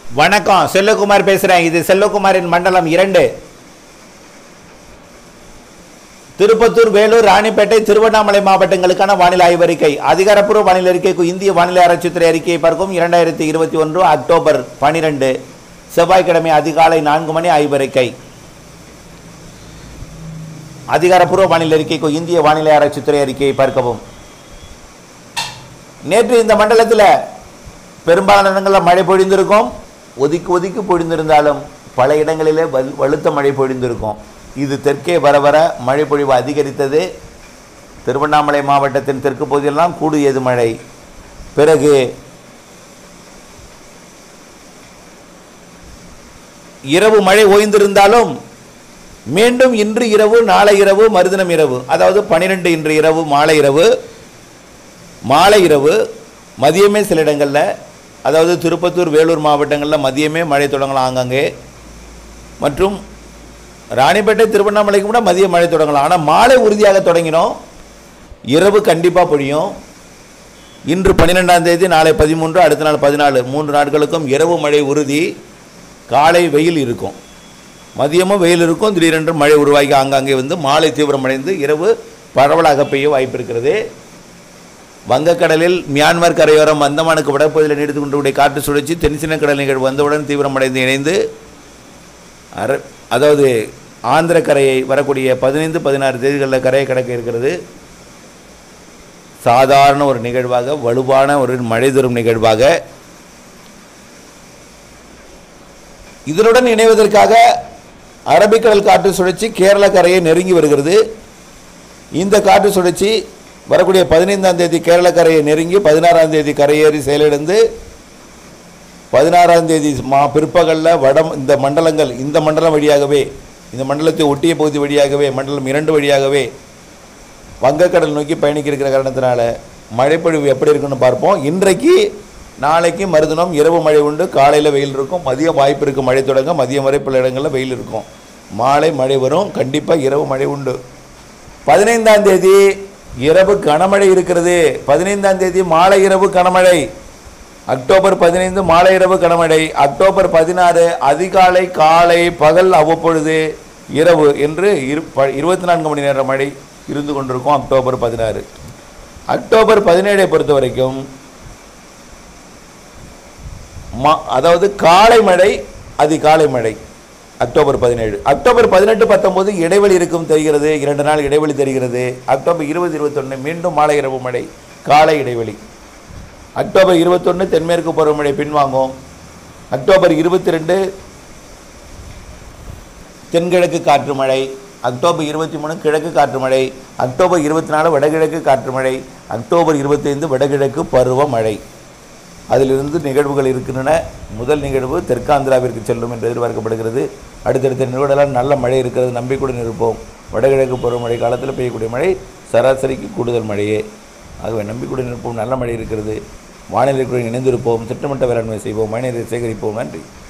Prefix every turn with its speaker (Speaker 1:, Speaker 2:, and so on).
Speaker 1: வணக்கம் செல்லகுமார் பேசுறேன் இது செல்லகுமாரின் மண்டலம் இரண்டு திருப்பத்தூர் வேலூர் ராணிப்பேட்டை திருவண்ணாமலை மாவட்டங்களுக்கான வானிலை ஆய்வறிக்கை அதிகாரப்பூர்வ வானிலை அறிக்கைக்கு இந்திய வானிலை ஆராய்ச்சித்துறை அறிக்கையை பார்க்கும் இரண்டாயிரத்தி இருபத்தி ஒன்று அக்டோபர் பனிரெண்டு செவ்வாய்க்கிழமை அதிகாலை நான்கு மணி ஆய்வறிக்கை அதிகாரப்பூர்வ வானிலை அறிக்கைக்கு இந்திய வானிலை ஆராய்ச்சித்துறை அறிக்கையை பார்க்கவும் நேற்று இந்த மண்டலத்தில் பெரும்பாலான இடங்களில் மழை பொழிந்திருக்கும் ஒதுக்கி ஒதுக்கி பொழிந்திருந்தாலும் பல இடங்களிலே வல் வலுத்த மழை பொழிந்திருக்கும் இது தெற்கே வர வர மழை பொழிவு அதிகரித்தது திருவண்ணாமலை மாவட்டத்தின் தெற்கு பகுதியெல்லாம் கூடியது மழை பிறகு இரவு மழை ஓய்ந்திருந்தாலும் மீண்டும் இன்று இரவு நாளை இரவு மறுதினம் இரவு அதாவது பனிரெண்டு இன்று இரவு மாலை இரவு மாலை இரவு மதியமே சில இடங்களில் அதாவது திருப்பத்தூர் வேலூர் மாவட்டங்களில் மதியமே மழை தொடங்கலாம் ஆங்காங்கே மற்றும் ராணிப்பேட்டை திருவண்ணாமலைக்கு கூட மதிய மழை தொடங்கலாம் ஆனால் மாலை உறுதியாக தொடங்கினோம் இரவு கண்டிப்பாக பொழியும் இன்று பன்னிரெண்டாம் தேதி நாளை பதிமூன்று அடுத்த நாள் பதினாலு மூன்று நாட்களுக்கும் இரவு மழை உறுதி காலை வெயில் இருக்கும் மதியமும் வெயில் இருக்கும் திடீரென்று மழை உருவாகி ஆங்காங்கே வந்து மாலை தீவிரமடைந்து இரவு பரவலாக பெய்ய வாய்ப்பு இருக்கிறது வங்கக்கடலில் மியான்மர் கரையோரம் அந்தமானுக்கு வடப்பகுதியில் நீடித்து கொண்டிருக்கூடிய காற்று சுழற்சி தென்சின கடல் நிகழ்வு வந்தவுடன் தீவிரமடைந்து இணைந்து அர அதாவது ஆந்திர கரையை வரக்கூடிய பதினைந்து பதினாறு தேதிகளில் கரையை கடக்க இருக்கிறது சாதாரண ஒரு நிகழ்வாக வலுவான ஒரு மழை தரும் நிகழ்வாக இதனுடன் இணைவதற்காக அரபிக்கடல் காற்று சுழற்சி கேரள கரையை நெருங்கி வருகிறது இந்த காற்று சுழற்சி வரக்கூடிய பதினைந்தாம் தேதி கேரள கரையை நெருங்கி பதினாறாம் தேதி கரையேறி செயலிழந்து பதினாறாம் தேதி மா பிற்பகலில் வட இந்த மண்டலங்கள் இந்த மண்டலம் வழியாகவே இந்த மண்டலத்தை ஒட்டிய பகுதி வழியாகவே மண்டலம் இரண்டு வழியாகவே வங்கக்கடல் நோக்கி பயணிக்க இருக்கிற காரணத்தினால மழைப்பொழிவு எப்படி இருக்குன்னு பார்ப்போம் இன்றைக்கு நாளைக்கு மறுதினம் இரவு மழை உண்டு காலையில் வெயில் இருக்கும் மதியம் வாய்ப்பு இருக்கும் மழை தொடங்க மதியம் வரை பல இடங்களில் வெயில் இருக்கும் மாலை மழை வரும் கண்டிப்பாக இரவு மழை உண்டு பதினைந்தாம் தேதி இரவு கனமழை இருக்கிறது பதினைந்தாம் தேதி மாலை இரவு கனமழை அக்டோபர் பதினைந்து மாலை இரவு கனமழை அக்டோபர் பதினாறு அதிகாலை காலை பகல் அவ்வப்பொழுது இரவு என்று இரு ப- இருபத்தி நான்கு மணி நேர மழை இருந்து கொண்டிருக்கும் அக்டோபர் பதினாறு அக்டோபர் பதினேழை பொறுத்த வரைக்கும் மா அதாவது காலை மழை அதிகாலை மழை அக்டோபர் பதினேழு அக்டோபர் பதினெட்டு பத்தொம்போது இடைவெளி இருக்கும் தெரிகிறது இரண்டு நாள் இடைவெளி தெரிகிறது அக்டோபர் இருபது இருபத்தொன்று மீண்டும் மாலை இரவு மழை காலை இடைவெளி அக்டோபர் இருபத்தொன்று தென்மேற்கு பருவமழை பின்வாங்கும் அக்டோபர் இருபத்தி ரெண்டு தென்கிழக்கு காற்று மழை அக்டோபர் இருபத்தி மூணு கிழக்கு காற்று மழை அக்டோபர் இருபத்தி நாலு வடகிழக்கு காற்று மழை அக்டோபர் இருபத்தைந்து வடகிழக்கு பருவமழை அதிலிருந்து நிகழ்வுகள் இருக்கின்றன முதல் நிகழ்வு தெற்காந்திராவிற்கு செல்லும் என்று எதிர்பார்க்கப்படுகிறது அடுத்தடுத்த நிகழ்வுகளால் நல்ல மழை இருக்கிறது நம்பிக்கையுடன் இருப்போம் வடகிழக்கு பருவமழை காலத்தில் பெய்யக்கூடிய மழை சராசரிக்கு கூடுதல் மழையே ஆகவே நம்பிக்கையுடன் இருப்போம் நல்ல மழை இருக்கிறது வானிலை இணைந்திருப்போம் திட்டமிட்ட வேளாண்மை செய்வோம் மழைநீரை சேகரிப்போம் நன்றி